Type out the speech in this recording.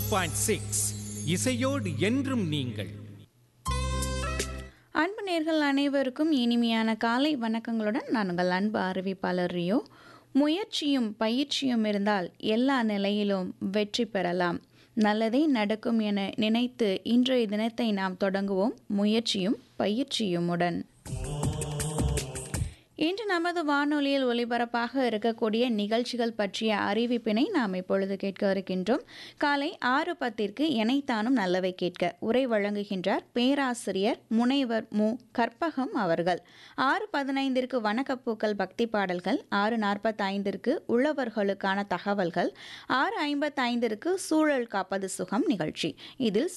point six இசையோடு என்றும் நீங்கள் அன்பு நேர்கள் அனைவருக்கும் இனிமையான காலை வணக்கங்களுடன் நான் உங்கள் அன்பு அறிவிப்பாளர் ரியோ முயற்சியும் பயிற்சியும் இருந்தால் எல்லா நிலையிலும் வெற்றி பெறலாம் நல்லதே நடக்கும் என நினைத்து இன்றைய தினத்தை நாம் தொடங்குவோம் முயற்சியும் பயிற்சியுமுடன் இன்று நமது வானொலியில் ஒலிபரப்பாக இருக்கக்கூடிய நிகழ்ச்சிகள் பற்றிய அறிவிப்பினை நாம் இப்பொழுது கேட்க இருக்கின்றோம் காலை ஆறு பத்திற்கு எனைத்தானும் நல்லவை கேட்க உரை வழங்குகின்றார் பேராசிரியர் முனைவர் மு கற்பகம் அவர்கள் ஆறு பதினைந்திற்கு வணக்கப்பூக்கள் பக்தி பாடல்கள் ஆறு நாற்பத்தைந்திற்கு உழவர்களுக்கான தகவல்கள் ஆறு ஐம்பத்தைந்திற்கு சூழல் காப்பது சுகம் நிகழ்ச்சி இதில்